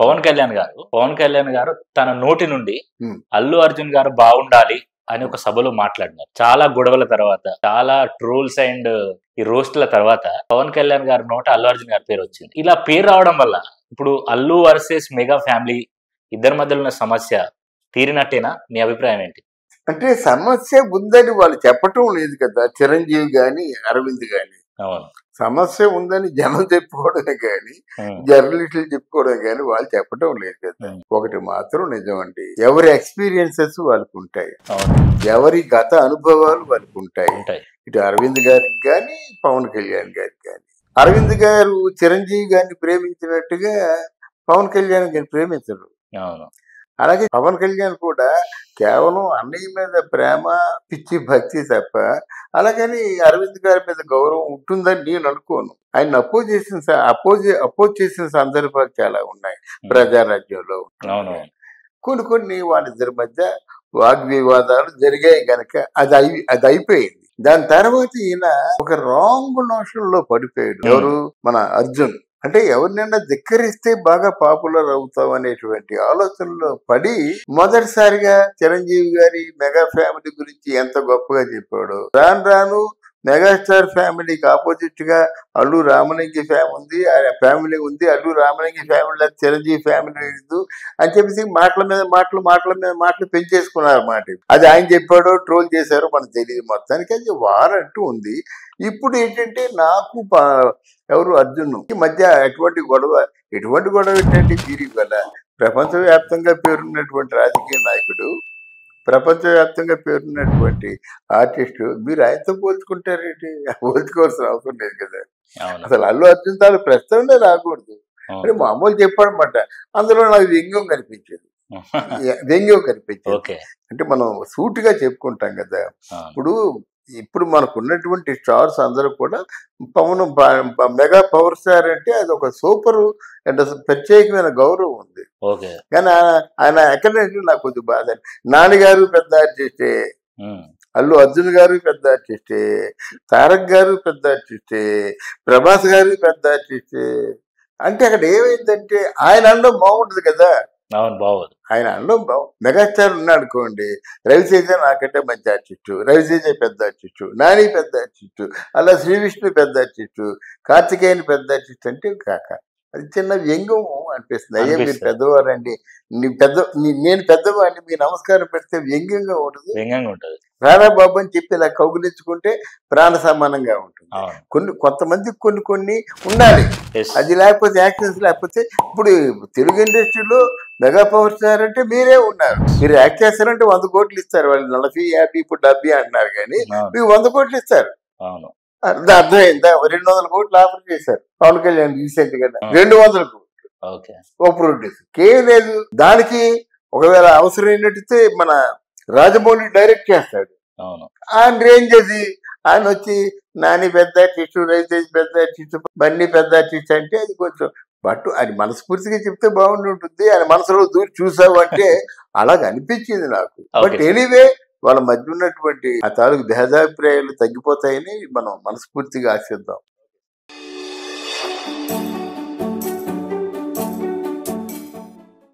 పవన్ కళ్యాణ్ గారు పవన్ కళ్యాణ్ గారు తన నోటి నుండి Hmm. అల్లు అర్జున్ గారు బాగుండాలి అని ఒక సభలో మాట్లాడినారు చాలా గొడవల తర్వాత చాలా ట్రోల్స్ అండ్ ఈ రోస్ట్ల తర్వాత పవన్ కళ్యాణ్ గారి నోట అల్లు అర్జున్ గారి పేరు వచ్చింది ఇలా పేరు రావడం వల్ల ఇప్పుడు అల్లు వర్సెస్ మెగా ఫ్యామిలీ ఇద్దరి మధ్యలో ఉన్న సమస్య తీరినట్టేనా మీ అభిప్రాయం ఏంటి అంటే సమస్య ఉందని వాళ్ళు చెప్పటం లేదు కదా చిరంజీవి గాని అరవింద్ గాని అవును సమస్య ఉందని జనం చెప్పుకోవడమే కానీ Hmm. జర్నలిస్టులు చెప్పుకోవడం కానీ వాళ్ళు చెప్పటం లేదు కదా Hmm. ఒకటి మాత్రం నిజం అండి ఎవరి ఎక్స్పీరియన్సెస్ వాళ్ళకు ఉంటాయి అవును ఎవరి గత అనుభవాలు వాళ్ళకు ఉంటాయి ఉంటాయి ఇటు అరవింద్ గారికి కానీ పవన్ కళ్యాణ్ గారికి కానీ అరవింద్ గారు చిరంజీవి గారిని ప్రేమించినట్టుగా పవన్ కళ్యాణ్ గారిని ప్రేమించరు అవును అలాగే పవన్ కళ్యాణ్ కూడా కేవలం అన్నయ్య మీద ప్రేమ పిచ్చి భక్తి తప్ప అలాగని అరవింద్ గారి మీద గౌరవం ఉంటుందని నేను అనుకోను ఆయన అపోజ్ చేసిన స- అపోజ్ అపోజ్ చేసిన సందర్భాలు చాలా ఉన్నాయి ప్రజారాజ్యంలో అవును కొన్ని కొన్ని వాళ్ళిద్దరి మధ్య వాగ్వివాదాలు జరిగాయి గనక అది అయి అది అయిపోయింది దాని తర్వాత ఈయన ఒక రాంగ్ నోషన్ లో పడిపోయాడు Hmm. ఎవరు మన అర్జున్ అంటే ఎవరినైనా ధిక్కరిస్తే బాగా పాపులర్ అవుతాం అనేటువంటి ఆలోచనలో పడి మొదటిసారిగా చిరంజీవి గారి మెగా ఫ్యామిలీ గురించి ఎంత గొప్పగా చెప్పాడు రాను రాను మెగాస్టార్ ఫ్యామిలీకి ఆపోజిట్ గా అల్లు రామలింగి ఫ్యామిలీ ఉంది ఆ ఫ్యామిలీ ఉంది అల్లు రామలింగి ఫ్యామిలీ చిరంజీవి ఫ్యామిలీ లేదు అని చెప్పేసి మాటల మీద మాటలు మాటల మీద మాటలు పెంచేసుకున్నారు అన్నమాట అది ఆయన చెప్పాడో ట్రోల్ చేశారో మనకు తెలియదు మొత్తానికి అది వారంటూ ఉంది ఇప్పుడు ఏంటంటే నాకు ప- ఎవరు అర్జున్ ఈ మధ్య ఎటువంటి గొడవ ఎటువంటి గొడవ ఏంటంటే వీరి వల్ల ప్రపంచవ్యాప్తంగా పేరున్నటువంటి రాజకీయ నాయకుడు ప్రపంచవ్యాప్తంగా పేరున్నటువంటి ఆర్టిస్టు మీరు ఆయనతో పోల్చుకుంటారేంటి పోల్చుకోవాల్సిన అవసరం లేదు కదా అవును అసలు అల్లు అర్జున్ తాను ప్రస్తావనే రాకూడదు అంటే అవును మామూలు చెప్పాడనమాట అందులో నాకు వ్యంగ్యం కనిపించేది వ్యంగ్యం కనిపించేది ఓకే అంటే మనం సూటిగా చెప్పుకుంటాం కదా అవును ఇప్పుడు ఇప్పుడు మనకు ఉన్నటువంటి స్టార్స్ అందరూ కూడా పవన్ ప- మెగా పవర్ స్టార్ అంటే అది ఒక సూపర్ అండ్ అసలు ప్రత్యేకమైన గౌరవం ఉంది ఓకే కానీ ఆ- ఆయన ఎక్కడంటే నాకు కొద్దిగా బాధ నాన్నగారు పెద్ద ఆర్టిస్టే ఉమ్. అల్లు అర్జున్ గారు పెద్ద ఆర్టిస్టే తారక్ గారు పెద్ద ఆర్టిస్టే ప్రభాస్ గారు పెద్ద ఆర్టిస్టే అంటే అక్కడ ఏమైందంటే ఆయన అనడం బాగుంటుంది కదా అవును బాగోదు ఆయన అనడం బాగు మెగాస్టార్ ఉన్నాడు అనుకోండి రవితేజ నాకంటే మంచి ఆర్టిస్టు రవితేజ పెద్ద ఆర్టిస్టు నాని పెద్ద ఆర్టిస్టు అలా శ్రీ విష్ణు పెద్ద ఆర్టిస్టు కార్తికేయన్ పెద్ద ఆర్టిస్ట్ అంటే కాక అది చిన్న వ్యంగ్యం అనిపిస్తుంది అయ్యే మీరు అనిపిస్తుంది. పెద్దవారండి నీ పెద్ద నీ- నేను పెద్దవాడిని మీ నమస్కారం పెడితే వ్యంగ్యంగా ఉండదు వ్యంగ్యంగా ఉంటది రారా బాబు అని చెప్పి ఇలా కౌగులించుకుంటే ప్రాణ సమానంగా ఉంటుంది అవును కొన్ని కొంతమంది కొన్ని కొన్ని ఉండాలి Yes. అది లేకపోతే యాక్టర్స్ లేకపోతే ఇప్పుడు తెలుగు ఇండస్ట్రీలో మెగా పవర్ స్టార్ అంటే మీరే ఉన్నారు మీరు యాక్ట్ చేస్తారంటే వంద కోట్లు ఇస్తారు వాళ్ళు నలభై యాభై ఇప్పుడు డెబ్బై అంటున్నారు కానీ అవును మీకు వంద కోట్లు ఇస్తారు అవును అది అర్థమైందా రెండు వందల కోట్లు ఆఫర్ చేశారు పవన్ కళ్యాణ్ రీసెంట్ గా ఆ. రెండు వందల కోట్లు ఓకే ఓ ప్రొడ్యూసర్ కేం లేదు దానికి ఒకవేళ అవసరమైనట్టయితే మన రాజమౌళి డైరెక్ట్ చేస్తాడు అవును ఆయన రేంజ్ అది ఆయన వచ్చి నాని పెద్ద ఆర్టిస్ట్ రవితేజ్ పెద్ద ఆర్టిస్ట్ బన్నీ పెద్ద ఆర్టిస్ట్ అంటే అది కొంచెం బట్ అది మనస్ఫూర్తిగా చెప్తే బాగుండి ఉంటుంది ఆయన మనసులో దూరి చూసావు అంటే అలాగ అనిపించింది నాకు బట్ Okay. ఎనీవే వాళ్ళ మధ్య ఉన్నటువంటి ఆ తాలూకు భేదాభిప్రాయాలు తగ్గిపోతాయని మనం మనస్ఫూర్తిగా ఆశిద్దాం